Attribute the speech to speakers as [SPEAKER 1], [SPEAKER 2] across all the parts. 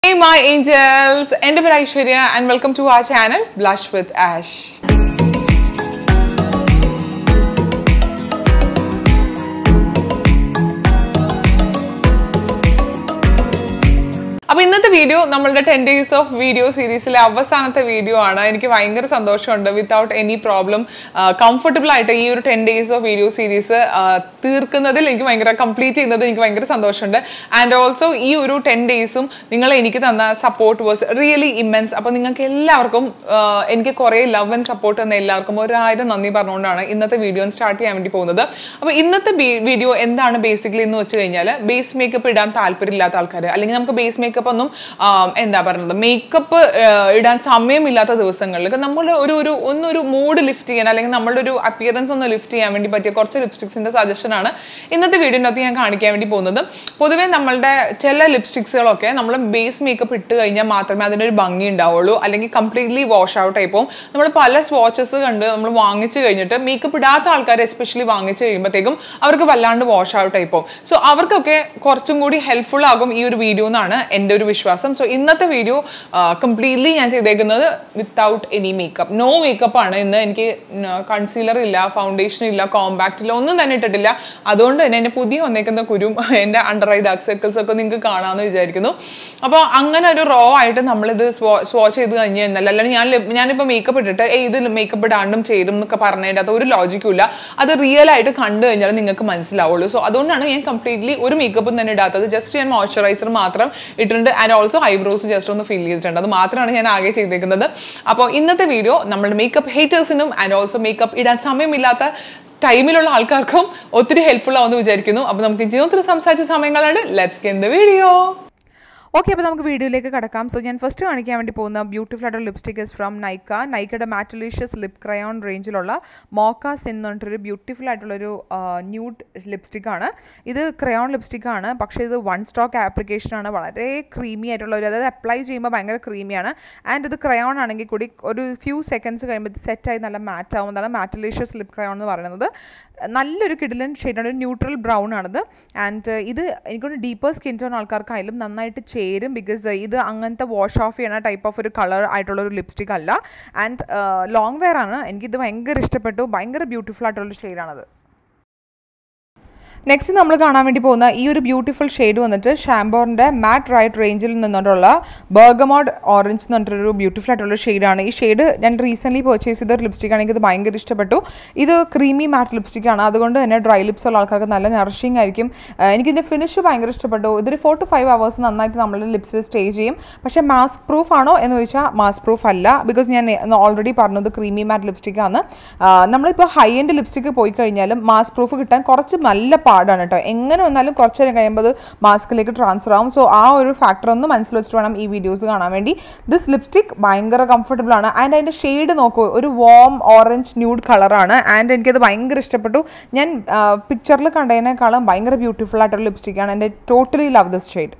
[SPEAKER 1] Hey my angels, എൻ്റെ പേര് Aishwarya and welcome to our channel blush with Ash അപ്പൊ ഇന്നത്തെ വീഡിയോ നമ്മളുടെ ടെൻ ഡേയ്സ് ഓഫ് വീഡിയോ സീരീസിലെ അവസാനത്തെ വീഡിയോ ആണ് എനിക്ക് ഭയങ്കര സന്തോഷമുണ്ട് വിത്തൗട്ട് എനി പ്രോബ്ലം കംഫർട്ടബിൾ ആയിട്ട് ഈ ഒരു ten days of video series തീർക്കുന്നതിൽ എനിക്ക് ഭയങ്കര കംപ്ലീറ്റ് ചെയ്യുന്നതിൽ എനിക്ക് ഭയങ്കര സന്തോഷമുണ്ട് ആൻഡ് ഓൾസോ ഈ ഒരു ടെൻ ഡേയ്സും നിങ്ങൾ എനിക്ക് തന്ന സപ്പോർട്ട് വാസ് റിയലി ഇമ്മൻസ് അപ്പോൾ നിങ്ങൾക്ക് എല്ലാവർക്കും ആ, എനിക്ക് കുറേ ലവ് ആൻഡ് സപ്പോർട്ട് തന്ന എല്ലാവർക്കും ഒരായിരം നന്ദി പറഞ്ഞുകൊണ്ടാണ് ഇന്നത്തെ വീഡിയോ സ്റ്റാർട്ട് ചെയ്യാൻ വേണ്ടി പോകുന്നത് അപ്പോൾ ഇന്നത്തെ വീഡിയോ എന്താണ് ബേസിക്കലി എന്ന് വെച്ച് കഴിഞ്ഞാൽ ബേസ് മേക്കപ്പ് ഇടാൻ താല്പര്യമില്ലാത്ത ആൾക്കാർ അല്ലെങ്കിൽ നമുക്ക് ബേസ് മേക്കപ്പ് ഒന്നും ആ, എന്താ പറയുന്നത് മേക്കപ്പ് ഇടാൻ സമയമില്ലാത്ത ദിവസങ്ങളിൽ നമ്മൾ ഒരു ഒരു ഒന്നൊരു മൂഡ് ലിഫ്റ്റ് ചെയ്യാൻ അല്ലെങ്കിൽ നമ്മളുടെ ഒരു അപ്പിയറൻസ് ഒന്ന് ലിഫ്റ്റ് ചെയ്യാൻ വേണ്ടി പറ്റിയ കുറച്ച് ലിപ്സ്റ്റിക്സിന്റെ സജഷൻ ആണ് ഇന്നത്തെ വീഡിയോനകത്ത് ഞാൻ കാണിക്കാൻ വേണ്ടി പോകുന്നത് പൊതുവേ നമ്മളുടെ ചില ലിപ്സ്റ്റിക്സുകളൊക്കെ നമ്മൾ ബേസ് മേക്കപ്പ് ഇട്ട് കഴിഞ്ഞാൽ മാത്രമേ അതിനൊരു ഭംഗി ഉണ്ടാവുള്ളൂ അല്ലെങ്കിൽ കംപ്ലീറ്റ്ലി വാഷ് ഔട്ട് ആയി പോകും നമ്മൾ പല സ്വാച്ചസ് കണ്ട് നമ്മൾ വാങ്ങിച്ചു കഴിഞ്ഞിട്ട് മേക്കപ്പ് ഇടാത്ത ആൾക്കാർ എസ്പെഷ്യലി വാങ്ങിച്ചു കഴിയുമ്പോഴത്തേക്കും അവർക്ക് വല്ലാണ്ട് വാഷ് ഔട്ട് ആയി പോകും സോ അവർക്കൊക്കെ കുറച്ചും കൂടി ഹെൽപ്ഫുൾ ആകും ഈ ഒരു വീഡിയോ എന്നാണ് എൻ്റെ ഒരു വിശ്വാസം സോ ഇന്നത്തെ വീഡിയോ കംപ്ലീറ്റ്ലി ഞാൻ ചെയ്തേക്കുന്നത് without any makeup no makeup ആണ് ഇന്ന് എനിക്ക് കൺസീലർ ഇല്ല ഫൗണ്ടേഷൻ ഇല്ല കോമ്പാക്റ്റ് ഇല്ല ഒന്നും തന്നെ ഇട്ടിട്ടില്ല അതുകൊണ്ട് തന്നെ എൻ്റെ പുതിയ വന്നേക്കുന്ന കുരും എൻ്റെ അണ്ടർ ഐ ഡാർക്ക് സർക്കിൾസ് ഒക്കെ നിങ്ങൾക്ക് കാണാമെന്ന് വിചാരിക്കുന്നു അപ്പോൾ അങ്ങനെ ഒരു റോ ആയിട്ട് നമ്മളിത് സ്വോ സ്വാച്ച് ചെയ്ത് കഴിഞ്ഞ് കഴിഞ്ഞാൽ അല്ലാണ്ട് ഞാൻ lip- ഞാനിപ്പോൾ മേക്കപ്പ് ഇട്ടിട്ട് ഏയ് ഇത് മേക്കപ്പ് ഇടാണ്ടും ചേരും എന്നൊക്കെ പറഞ്ഞതിൻ്റെ അത് ഒരു ലോജിക്കും ഇല്ല അത് റിയൽ ആയിട്ട് കണ്ടു കഴിഞ്ഞാൽ നിങ്ങൾക്ക് മനസ്സിലാവുള്ളൂ സോ അതുകൊണ്ടാണ് ഞാൻ കംപ്ലീറ്റ്ലി ഒരു മേക്കപ്പും തന്നെ ഇടാത്തത് ജസ്റ്റ് ഞാൻ മോയ്സ്ചറൈസർ മാത്രം ഇട്ടിട്ടുണ്ട് ആൻഡ് ഓൾസോ ഐബ്രോസ് ജസ്റ്റ് ഒന്ന് ഫിൽ ചെയ്തിട്ടുണ്ട് അത് മാത്രമാണ് ഞാൻ ആകെ ചെയ്തേക്കുന്നത് അപ്പോൾ ഇന്നത്തെ വീഡിയോ നമ്മുടെ മേക്കപ്പ് ഹേറ്റേഴ്സിനും ആൻഡ് ഓൾസോ മേക്കപ്പ് ഇടാൻ സമയമില്ലാത്ത ടൈമിലുള്ള ആൾക്കാർക്കും ഒത്തിരി ഹെൽപ്ഫുൾ ആവുമെന്ന് വിചാരിക്കുന്നു അപ്പോൾ നമുക്ക് ജീവിതത്തിൽ സംസാരിച്ച സമയങ്ങളാണ് let's get the video
[SPEAKER 2] okay അപ്പോൾ നമുക്ക് വീഡിയോയിലേക്ക് കടക്കാം സോ ഞാൻ ഫസ്റ്റ് കാണിക്കാൻ വേണ്ടി പോകുന്ന ബ്യൂട്ടിഫുൾ ആയിട്ടുള്ള ലിപ്സ്റ്റിക് ഇസ് ഫ്രം നൈക്ക നൈക്കയുടെ മാറ്റലീഷ്യസ് ലിപ് ക്രയോൺ റേഞ്ചിലുള്ള മോക്കാസ് എന്ന് പറഞ്ഞിട്ടൊരു ബ്യൂട്ടിഫുൾ ആയിട്ടുള്ളൊരു ന്യൂഡ് ലിപ്സ്റ്റിക് ആണ് ഇത് ക്രയോൺ ലിപ്സ്റ്റിക് ആണ് പക്ഷേ ഇത് വൺ സ്റ്റോക്ക് ആപ്ലിക്കേഷൻ ആണ് വളരെ ക്രീമി ആയിട്ടുള്ള ഒരു അതായത് അപ്ലൈ ചെയ്യുമ്പോൾ ഭയങ്കര ക്രീമിയാണ് ആൻഡ് ഇത് ക്രയോൺ ആണെങ്കിൽ കൂടി ഒരു ഫ്യൂ സെക്കൻഡ്സ് കഴിയുമ്പോൾ ഇത് സെറ്റായി നല്ല മാറ്റ് ആവുന്നതാണ് മാറ്റലീഷ്യസ് ലിപ് ക്രയോൺ എന്ന് പറയുന്നത് നല്ലൊരു കിഡിലൻ ഷെയ്ഡാണ് ഒരു ന്യൂട്രൽ ബ്രൗൺ ആണിത് ആൻഡ് ഇത് എനിക്കൊന്ന് ഡീപ്പർ സ്കിൻ ടോൺ ആൾക്കാർക്കായാലും നന്നായിട്ട് ചേരും ബിക്കോസ് ഇത് അങ്ങനത്തെ വാഷ് ഓഫ് ചെയ്യണ ടൈപ്പ് ഓഫ് ഒരു കളർ ആയിട്ടുള്ള ഒരു ലിപ്സ്റ്റിക് അല്ല ആൻഡ് ലോങ് വെയർ ആണ് എനിക്കിത് ഭയങ്കര ഇഷ്ടപ്പെട്ടു ഭയങ്കര ബ്യൂട്ടിഫുൾ ആയിട്ടുള്ള ഷെയ്ഡാണത് നെക്സ്റ്റ് നമ്മൾ കാണാൻ വേണ്ടി പോകുന്ന ഈ ഒരു ബ്യൂട്ടിഫുൾ ഷെയ്ഡ് വന്നിട്ട് ഷാംബോറിൻ്റെ മാറ്റ് റൈറ്റ് റേഞ്ചിൽ നിന്നുള്ള ബർഗമോഡ് ഓറഞ്ച് എന്ന് പറഞ്ഞിട്ടൊരു ബ്യൂട്ടിഫുൾ ആയിട്ടുള്ള ഷെയ്ഡാണ് ഈ ഷെയ്ഡ് ഞാൻ റീസെൻ്റ്ലി പർച്ചേസ് ചെയ്ത ഒരു ലിപ്സ്റ്റിക് ആണ് എനിക്കിത് ഭയങ്കര ഇഷ്ടപ്പെട്ടു ഇത് ക്രീമി മാറ്റ് ലിപ്സ്റ്റിക് ആണ് അതുകൊണ്ട് തന്നെ ഡ്രൈ ലിപ്സ് ഉള്ള ആൾക്കാർക്ക് നല്ല നറിഷിംഗ് ആയിരിക്കും ആ, എനിക്കിതിൻ്റെ ഫിനിഷ് ഭയങ്കര ഇഷ്ടപ്പെട്ടു ഇതൊരു ഫോർ ടു ഫൈവ് അവേഴ്സ് നന്നായിട്ട് നമ്മൾ ലിപ്സിൽ സ്റ്റേ ചെയ്യും പക്ഷേ മാസ്ക് പ്രൂഫ് ആണോ എന്ന് ചോദിച്ചാൽ മാസ്ക് പ്രൂഫ് അല്ല ബിക്കോസ് ഞാൻ ഓൾറെഡി പറഞ്ഞത് ക്രീമി മാറ്റ് ലിപ്സ്റ്റിക് ആണ് ആ, നമ്മളിപ്പോൾ ഹൈ എൻഡ് ലിപ്സ്റ്റിക് പോയി കഴിഞ്ഞാലും മാസ്ക് പ്രൂഫ് കിട്ടാൻ കുറച്ച് നല്ല പാടാണ് കേട്ടോ എങ്ങനെ വന്നാലും കുറച്ച് നേരം കഴിയുമ്പോൾ അത് മാസ്കിലേക്ക് ട്രാൻസ്ഫർ ആവും സോ ആ ഒരു ഫാക്ടർ ഒന്ന് മനസ്സിൽ വെച്ചിട്ട് വേണം ഈ വീഡിയോസ് കാണാൻ വേണ്ടി ദിസ് ലിപ്സ്റ്റിക് ഭയങ്കര കംഫർട്ടബിൾ ആണ് ആൻഡ് അതിൻ്റെ ഷെയ്ഡ് നോക്കൂ ഒരു വാം ഓറഞ്ച് ന്യൂഡ് കളറാണ് ആൻഡ് എനിക്കത് ഭയങ്കര ഇഷ്ടപ്പെട്ടു ഞാൻ പിക്ചറിൽ കണ്ടതിനേക്കാളും ഭയങ്കര ബ്യൂട്ടിഫുൾ ആയിട്ടുള്ള ലിപ്സ്റ്റിക്കാണ് എൻ്റെ totally love this shade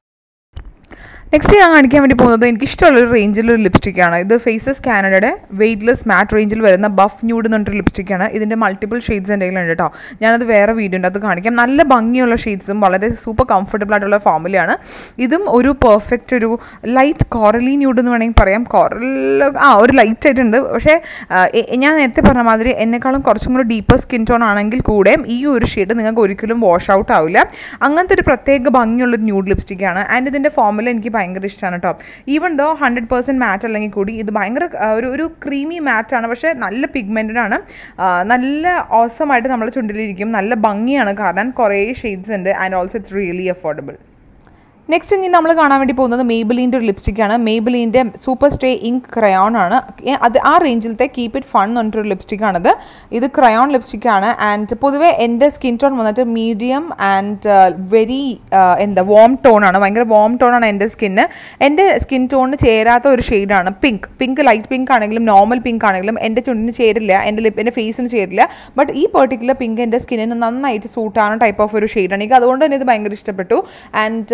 [SPEAKER 2] next ഞാൻ കാണിക്കാൻ വേണ്ടി പോകുന്നത് എനിക്ക് ഇഷ്ടമുള്ളൊരു റേഞ്ചിലൊരു ലിപ്സ്റ്റിക്കാണ് ഇത് ഫേസസ് കാനഡയുടെ വെയ്റ്റ്ലെസ് മാറ്റ് റേഞ്ചിൽ വരുന്ന ബഫ് ന്യൂഡ് എന്ന് പറഞ്ഞൊരു ലിപ്സ്റ്റിക്കാണ് ഇതിൻ്റെ മൾട്ടിപ്പിൾ ഷെയ്ഡ്സ് എൻ്റെ കയ്യിലുണ്ട് കേട്ടോ ഞാനത് വേറെ വീഡിയോൻ്റെ അത് കാണിക്കാം നല്ല ഭംഗിയുള്ള ഷെയ്ഡ്സും വളരെ സൂപ്പർ കംഫർട്ടബിൾ ആയിട്ടുള്ള ഫോമിലാണ് ഇതും ഒരു പെർഫെക്റ്റ് ഒരു ലൈറ്റ് കോറലി ന്യൂഡ് എന്ന് വേണമെങ്കിൽ പറയാം കോറൽ ആ ഒരു ലൈറ്റ് ആയിട്ടുണ്ട് പക്ഷേ ആ, എ- ഞാൻ നേരത്തെ പറഞ്ഞ മാതിരി എന്നെക്കാളും കുറച്ചും കൂടി ഡീപ്പർ സ്കിൻ ടോൺ ആണെങ്കിൽ കൂടെ ഈ ഒരു ഷെയ്ഡ് നിങ്ങൾക്ക് ഒരിക്കലും വാഷ് ഔട്ട് ആവില്ല അങ്ങനത്തെ ഒരു പ്രത്യേക ഭംഗിയുള്ള ഒരു ന്യൂഡ് ലിപ്സ്റ്റിക്കാണ് ആൻഡ് ഇതിൻ്റെ ഫോമിൽ എനിക്ക് ഭയങ്കര ഇഷ്ടമാണ് കേട്ടോ even though hundred percent matte അല്ലെങ്കിൽ കൂടി ഇത് ഭയങ്കര ആ, ഒരു ഒരു ക്രീമി മാറ്റാണ് പക്ഷേ നല്ല പിഗ്മെൻറ്റഡ് ആണ് ആ, നല്ല ഓസമായിട്ട് നമ്മുടെ ചുണ്ടിലിരിക്കും നല്ല ഭംഗിയാണ് കാരണം കുറേ ഷെയ്ഡ്സ് ഉണ്ട് and also it's really affordable next ഇനി നമ്മൾ കാണാൻ വേണ്ടി പോകുന്നത് മേബിലിൻ്റെ ഒരു ലിപ്സ്റ്റിക്കാണ് മേബിലിൻ്റെ സൂപ്പർ സ്റ്റേ ഇങ്ക് ക്രയോൺ ആണ് ഏ, അത് ആ റേഞ്ചിലത്തെ കീപ്പ് ഇറ്റ് ഫൺ എന്ന് പറഞ്ഞിട്ടൊരു ലിപ്സ്റ്റിക്കാണിത് ഇത് ക്രയോൺ ലിപ്സ്റ്റിക്കാണ് ആൻഡ് പൊതുവേ എൻ്റെ സ്കിൻ ടോൺ വന്നിട്ട് മീഡിയം ആൻഡ് വെരി എന്താ വോം ടോൺ ആണ് ഭയങ്കര വോം ടോൺ ആണ് എൻ്റെ സ്കിന്ന് എൻ്റെ സ്കിൻ ടോണിന് ചേരാത്ത ഒരു ഷെയ്ഡാണ് പിങ്ക് പിങ്ക് ലൈറ്റ് പിങ്ക് ആണെങ്കിലും നോർമൽ പിങ്ക് ആണെങ്കിലും എൻ്റെ ചുണ്ടിന് ചേരില്ല എൻ്റെ ലിപ്പ് എൻ്റെ ഫേസിന് ചേരില്ല ബട്ട് ഈ പെർട്ടിക്കുലർ പിങ്ക് എൻ്റെ സ്കിന്നിന് നന്നായിട്ട് സൂട്ടാണ് ടൈപ്പ് ഓഫ് ഒരു ഷെയ്ഡാണ് എനിക്ക് അതുകൊണ്ട് തന്നെ ഇത് ഭയങ്കര ഇഷ്ടപ്പെട്ടു ആൻഡ് വളരെ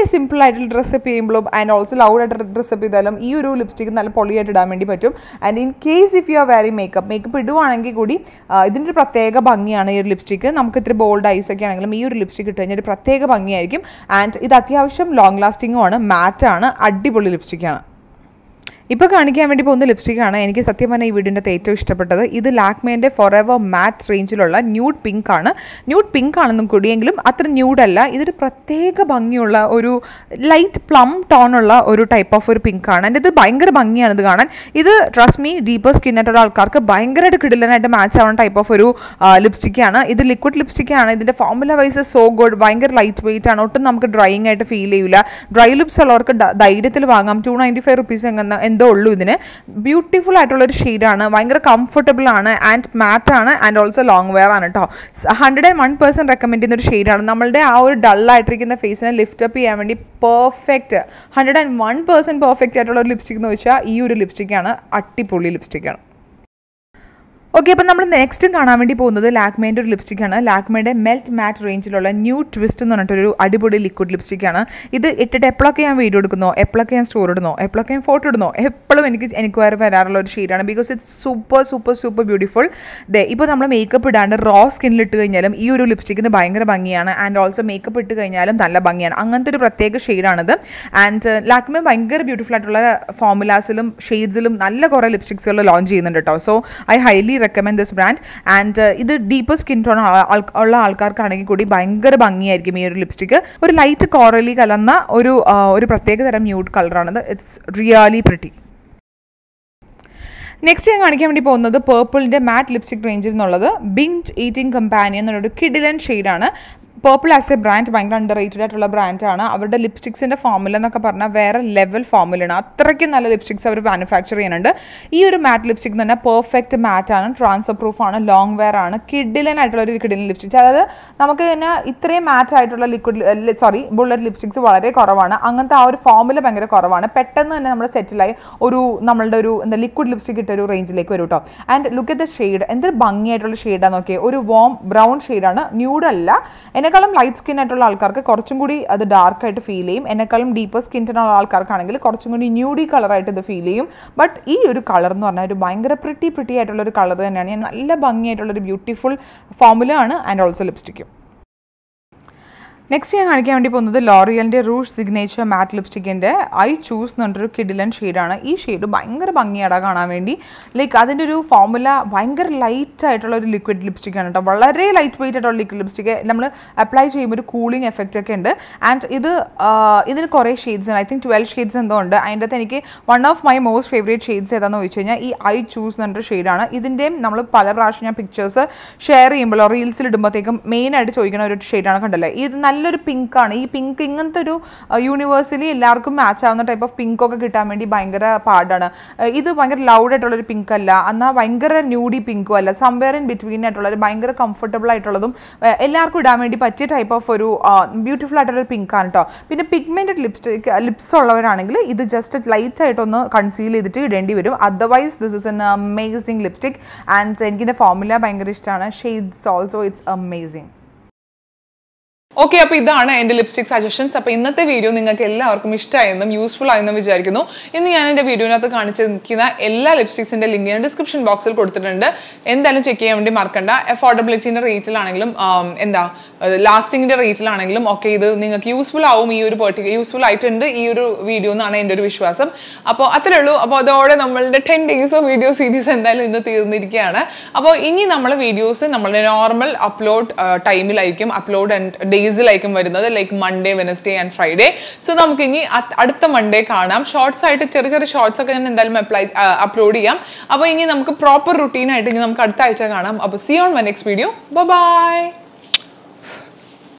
[SPEAKER 2] സിമ്പിൾ ആയിട്ട് ഡ്രസ്സപ്പ് ചെയ്യുമ്പോഴും ആൻഡ് ഓൾസോ ലൗഡ് ആയിട്ട് ഡ്രസ്സപ്പ് ചെയ്താലും ഈ ഒരു ലിപ്സ്റ്റിക് നല്ല പൊളിയായിട്ട് ഇടാൻ വേണ്ടി പറ്റും and in case if you are very makeup makeup ഇടുവാണെങ്കിൽ കൂടി ആ, ഇതിൻ്റെ ഒരു പ്രത്യേക ഭംഗിയാണ് ഈ ഒരു ലിപ്സ്റ്റിക്ക് നമുക്ക് ഇത്തിരി ബോൾഡ് ഐസ് ഒക്കെ ആണെങ്കിലും ഈ ഒരു ലിപ്സ്റ്റിക് ഇട്ട് കഴിഞ്ഞാൽ ഒരു പ്രത്യേക ഭംഗിയായിരിക്കും ആൻഡ് ഇത് അത്യാവശ്യം ലോങ് ലാസ്റ്റിങ്ങും ആണ് മാറ്റാണ് അടിപൊളി ലിപ്സ്റ്റിക്കാണ് ഇപ്പോൾ കാണിക്കാൻ വേണ്ടി പോകുന്ന ലിപ്സ്റ്റിക്കാണ് എനിക്ക് സത്യം പറഞ്ഞാൽ ഈ വീടിൻ്റെ ഏറ്റവും ഇഷ്ടപ്പെട്ടത് ഇത് ലാക്മേൻ്റെ ഫോർ എവർ മാറ്റ് റേഞ്ചിലുള്ള ന്യൂഡ് പിങ്ക് ആണ് ന്യൂഡ് പിങ്ക് ആണെന്നും കൂടിയെങ്കിലും അത്ര ന്യൂഡല്ല ഇതൊരു പ്രത്യേക ഭംഗിയുള്ള ഒരു ലൈറ്റ് പ്ലം ടോണുള്ള ഒരു ടൈപ്പ് ഓഫ് ഒരു പിങ്ക് ആണ് എൻ്റെ ഇത് ഭയങ്കര ഭംഗിയാണ് ഇത് കാണാൻ ഇത് ട്രസ്റ്റ് മീ ഡീപ്പർ സ്കിന്നായിട്ടുള്ള ആൾക്കാർക്ക് ഭയങ്കരമായിട്ട് കിടിലനായിട്ട് മാച്ച് ആവുന്ന ടൈപ്പ് ഓഫ് ഒരു ലിപ്സ്റ്റിക്കാണ് ഇത് ലിക്വിഡ് ലിപ്സ്റ്റിക്കാണ് ഇതിൻ്റെ ഫോർമുല വൈസ് സോ ഗുഡ് ഭയങ്കര ലൈറ്റ് വെയിറ്റ് ആണ് ഒട്ടും നമുക്ക് ഡ്രൈയിങ് ആയിട്ട് ഫീൽ ചെയ്യില്ല ഡ്രൈ ലിപ്സ് ഉള്ളവർക്ക് ധ- ധൈര്യത്തിൽ വാങ്ങാം ടു നയൻറ്റി ഫൈവ് റുപ്പീസ് എങ്ങനെ എന്തോ ഉള്ളൂ ഇതിന് ബ്യൂട്ടിഫുൾ ആയിട്ടുള്ള ഒരു ഷെയ്ഡാണ് ഭയങ്കര കംഫർട്ടബിൾ ആണ് ആൻഡ് മാറ്റ് ആണ് ആൻഡ് ഓൾസോ ലോങ് വെയർ ആണ് കേട്ടോ hundred and one percent recommend ചെയ്യുന്ന ഒരു ഷെയ്ഡാണ് നമ്മളുടെ ആ ഒരു ഡൾ ആയിട്ടിരിക്കുന്ന ഫേസിനെ ലിഫ്റ്റ് അപ്പ് ചെയ്യാൻ വേണ്ടി perfect hundred and one percent perfect ആയിട്ടുള്ള ഒരു ലിപ്സ്റ്റിക് എന്ന് വെച്ചാൽ ഈ ഒരു ലിപ്സ്റ്റിക്കാണ് അട്ടിപ്പൊളി ലിപ്സ്റ്റിക്കാണ് ഓക്കെ അപ്പം നമ്മൾ നെക്സ്റ്റ് കാണാൻ വേണ്ടി പോകുന്നത് ലാക്മേൻ്റെ ഒരു ലിപ്സ്റ്റിക്കാണ് ലാക്മേയുടെ മെൽറ്റ് മാറ്റ് റേഞ്ചിലുള്ള ന്യൂ ട്വിസ്റ്റ് എന്ന് പറഞ്ഞിട്ടൊരു അടിപൊളി ലിക്വിഡ് ലിപ്സ്റ്റിക്കാണ് ഇത് ഇട്ടിട്ട് എപ്പോഴൊക്കെ ഞാൻ വീഡിയോ എടുക്കുന്നോ എപ്പോഴൊക്കെ ഞാൻ സ്റ്റോർ ഇടുന്നോ എപ്പോഴൊക്കെ ഞാൻ ഫോട്ടോ ഇടുന്നോ എപ്പോഴും എനിക്ക് എനിക്ക് വേറെ വരാറുള്ള ഒരു ഷെയ്ഡാണ് because it's super super super beautiful ദേ ഇപ്പോൾ നമ്മൾ മേക്കപ്പ് ഇടാണ്ട് റോ സ്കിന്നിൽ ഇട്ട് കഴിഞ്ഞാലും ഈ ഒരു ലിപ്സ്റ്റിക്കിന് ഭയങ്കര ഭംഗിയാണ് ആൻഡ് ഓൾസോ മേക്കപ്പ് ഇട്ട് കഴിഞ്ഞാലും നല്ല ഭംഗിയാണ് അങ്ങനത്തെ ഒരു പ്രത്യേക ഷെയ്ഡാണിത് ആൻഡ് ലാക്മേ ഭയങ്കര ബ്യൂട്ടിഫുൾ ആയിട്ടുള്ള ഫോമുലാസിലും ഷെയ്ഡ്സിലും നല്ല കുറേ ലിപ്സ്റ്റിക്സുകൾ ലോഞ്ച് ചെയ്യുന്നുണ്ട് കേട്ടോ so I highly recommend this brand and ഇത് ഡീപ്പർ സ്കിൻ ടോൺ ഉള്ള ആൾക്കാർക്കാണെങ്കിൽ കൂടി ഭയങ്കര ഭംഗിയായിരിക്കും ഈ ഒരു ലിപ്സ്റ്റിക്ക് ഒരു ലൈറ്റ് കോറലി കലർന്ന ഒരു ആ, ഒരു പ്രത്യേക തരം ന്യൂഡ് കളറാണിത് ഇറ്റ്സ് റിയലി പ്രിറ്റി നെക്സ്റ്റ് ഞാൻ കാണിക്കാൻ വേണ്ടി പോകുന്നത് പേർപ്പിളിൻ്റെ മാറ്റ് ലിപ്സ്റ്റിക് റേഞ്ചിൽ നിന്നുള്ളത് ബിഞ്ച് ഈറ്റിംഗ് കമ്പാനിയൻ എന്നൊരു കിഡിലൻ ഷെയ്ഡാണ് പേർപ്പിൾ ആസ് എ ബ്രാൻഡ് ഭയങ്കര അണ്ടർ റേറ്റഡ് ആയിട്ടുള്ള ബ്രാൻഡാണ് അവരുടെ ലിപ്സ്റ്റിക്സിൻ്റെ ഫോമുല എന്നൊക്കെ പറഞ്ഞാൽ വേറെ ലെവൽ ഫോമുലാണ് അത്രയ്ക്കും നല്ല ലിപ്സ്റ്റിക്സ് അവർ മാനുഫാക്ചർ ചെയ്യുന്നുണ്ട് ഈ ഒരു മാറ്റ് ലിപ്സ്റ്റിക് തന്നെ പെർഫെക്റ്റ് മാറ്റ് ആണ് ട്രാൻസ്ഫർ പ്രൂഫ് ആണ് ലോങ് വെയർ ആണ് കിഡിലൻ ആയിട്ടുള്ള ഒരു കിഡിലൻ ലിപ്സ്റ്റിക്സ് അതായത് നമുക്ക് തന്നെ ഇത്രയും മാറ്റ് ആയിട്ടുള്ള ലിക്വിഡ് സോറി ബുള്ളറ്റ് ലിപ്സ്റ്റിക്സ് വളരെ കുറവാണ് അങ്ങനത്തെ ആ ഒരു ഫോമുല ഭയങ്കര കുറവാണ് പെട്ടെന്ന് തന്നെ നമ്മൾ സെറ്റിലായി ഒരു നമ്മളുടെ ഒരു എന്താ ലിക്വിഡ് ലിപ്സ്റ്റിക് ഇട്ട ഒരു റേഞ്ചിലേക്ക് വരും കേട്ടോ and look at the shade എന്തൊരു ഭംഗിയായിട്ടുള്ള ഷെയ്ഡാണ് നോക്കിയേ ഒരു വോം ബ്രൗൺ ഷെയ്ഡാണ് ന്യൂഡ് അല്ല എന്നെക്കാളും ലൈറ്റ് സ്കിൻ ആയിട്ടുള്ള ആൾക്കാർക്ക് കുറച്ചും കൂടി അത് ഡാർക്ക് ആയിട്ട് ഫീൽ ചെയ്യും എന്നെക്കാളും ഡീപ്പർ സ്കിൻ ഉള്ള ആൾക്കാർക്കാണെങ്കിൽ കുറച്ചും കൂടി ന്യൂഡി കളറായിട്ട് ഇത് ഫീൽ ചെയ്യും ബട്ട് ഈ ഒരു കളർ എന്ന് പറഞ്ഞാൽ ഒരു ഭയങ്കര പ്രിട്ടി പ്രിട്ടി ആയിട്ടുള്ള ഒരു കളർ തന്നെയാണ് ഞാൻ നല്ല ഭംഗിയായിട്ടുള്ള ഒരു ബ്യൂട്ടിഫുൾ ഫോമുല ആണ് ആൻഡ് ഓൾസോ ലിപ്സ്റ്റിക്കും നെക്സ്റ്റ് ഞാൻ കാണിക്കാൻ വേണ്ടി പോകുന്നത് ലോറിയലിൻ്റെ റൂഷ് സിഗ്നേച്ചർ മാറ്റ് ലിപ്സ്റ്റിക്കിൻ്റെ ഐ ചൂസ് എന്ന് പറഞ്ഞൊരു കിഡിലൻ ഷെയ്ഡാണ് ഈ ഷെയ്ഡ് ഭയങ്കര ഭംഗിയാടാ കാണാൻ വേണ്ടി ലൈക്ക് അതിൻ്റെ ഒരു ഫോമുല ഭയങ്കര ലൈറ്റ് ആയിട്ടുള്ള ഒരു ലിക്വിഡ് ലിപ്സ്റ്റിക്കാണ് കേട്ടോ വളരെ ലൈറ്റ് വെയിറ്റ് ആയിട്ടുള്ള ലിക്വിഡ് ലിപ്സ്റ്റിക്ക് നമ്മൾ അപ്ലൈ ചെയ്യുമ്പോൾ ഒരു കൂളിംഗ് എഫക്റ്റ് ഒക്കെ ഉണ്ട് ആൻഡ് ഇത് ആ, ഇതിന് കുറേ ഷെയ്ഡ്സ് ഉണ്ട് ഐ തിങ്ക് ട്വൽവ് ഷെയ്ഡ്സ് എന്തോ ഉണ്ട് അതിൻ്റെ അകത്ത് എനിക്ക് one of my most favourite shades ഏതാണെന്ന് ചോദിച്ചു കഴിഞ്ഞാൽ ഈ ഐ ചൂസ് എന്ന് പറഞ്ഞൊരു ഷെയ്ഡാണ് ഇതിൻ്റെയും നമ്മൾ പല പ്രാവശ്യം ഞാൻ പിക്ചേഴ്സ് ഷെയർ ചെയ്യുമ്പോഴോ റീൽസിൽ ഇടുമ്പോഴത്തേക്കും മെയിനായിട്ട് ചോദിക്കുന്ന ഒരു ഷെയ്ഡാണ് കണ്ടല്ലേ ഇത് നല്ലൊരു പിങ്ക് ആണ് ഈ പിങ്ക് ഇങ്ങനത്തെ ഒരു യൂണിവേഴ്സലി എല്ലാവർക്കും മാച്ച് ആവുന്ന ടൈപ്പ് ഓഫ് പിങ്ക് ഒക്കെ കിട്ടാൻ വേണ്ടി ഭയങ്കര പാടാണ് അഹ് ഇത് ഭയങ്കര ലൗഡ് ആയിട്ടുള്ള ഒരു പിങ്ക് അല്ല എന്നാൽ ഭയങ്കര ന്യൂഡി പിങ്കും അല്ല സംവെയർ ഇൻ ബിറ്റ്വീൻ ആയിട്ടുള്ള ഒരു ഭയങ്കര കംഫർട്ടബിൾ ആയിട്ടുള്ളതും അഹ് എല്ലാവർക്കും ഇടാൻ വേണ്ടി പറ്റിയ ടൈപ്പ് ഓഫ് ഒരു ബ്യൂട്ടിഫുൾ ആയിട്ടുള്ള ഒരു പിങ്ക് ആണ് കേട്ടോ പിന്നെ പിഗ്മെന്റഡ് ലിപ്സ്റ്റിക് ലിപ്സ് ഉള്ളവരാണെങ്കിൽ ഇത് ജസ്റ്റ് ലൈറ്റ് ആയിട്ടൊന്ന് കൺസീൽ ചെയ്തിട്ട് ഇടേണ്ടി വരും otherwise this is an amazing lipstick and എനിക്കിൻ്റെ ഫോമുല ഭയങ്കര ഇഷ്ടമാണ് shades also it's amazing
[SPEAKER 1] okay അപ്പോൾ ഇതാണ് എൻ്റെ ലിപ്സ്റ്റിക് സജഷൻസ് അപ്പോൾ ഇന്നത്തെ വീഡിയോ നിങ്ങൾക്ക് എല്ലാവർക്കും ഇഷ്ടമായെന്നും യൂസ്ഫുൾ ആയെന്നും വിചാരിക്കുന്നു ഇന്ന് ഞാൻ എൻ്റെ വീഡിയോനകത്ത് കാണിച്ചിരിക്കുന്ന എല്ലാ ലിപ്സ്റ്റിക്സിൻ്റെ ലിങ്ക് ഞാൻ ഡിസ്ക്രിപ്ഷൻ ബോക്സിൽ കൊടുത്തിട്ടുണ്ട് എന്തായാലും ചെക്ക് ചെയ്യാൻ വേണ്ടി മറക്കണ്ട അഫോർഡബിലിറ്റിൻ്റെ റേറ്റിലാണെങ്കിലും ആം, എന്താ ലാസ്റ്റിങ്ങിൻ്റെ റേറ്റിലാണെങ്കിലും ഒക്കെ ഇത് നിങ്ങൾക്ക് യൂസ്ഫുൾ ആവും ഈ ഒരു പെർട്ടിക്കുലർ യൂസ്ഫുൾ ആയിട്ടുണ്ട് ഈ ഒരു വീഡിയോ എന്നാണ് എൻ്റെ ഒരു വിശ്വാസം അപ്പോൾ അത്രേ ഉള്ളൂ അപ്പോൾ അതോടെ നമ്മളുടെ ten days of video series എന്തായാലും ഇന്ന് തീർന്നിരിക്കുകയാണ് അപ്പോൾ ഇനി നമ്മൾ വീഡിയോസ് നമ്മളുടെ നോർമൽ അപ്ലോഡ് ടൈമിലായിരിക്കും അപ്ലോഡ് ആൻഡ് ഡേയ്സിലായിരിക്കും വരുന്നത് like Monday Wednesday and Friday so നമുക്ക് ഇനി അത് അടുത്ത മൺഡേ കാണാം ഷോർട്സ് ആയിട്ട് ചെറിയ ചെറിയ ഷോർട്സ് ഒക്കെ ഞാൻ എന്തായാലും അപ്ലൈ അപ്ലോഡ് ചെയ്യാം അപ്പോൾ ഇനി നമുക്ക് പ്രോപ്പർ റുട്ടീനായിട്ട് ഇനി നമുക്ക് അടുത്ത ആഴ്ച കാണാം അപ്പോൾ see on my next video by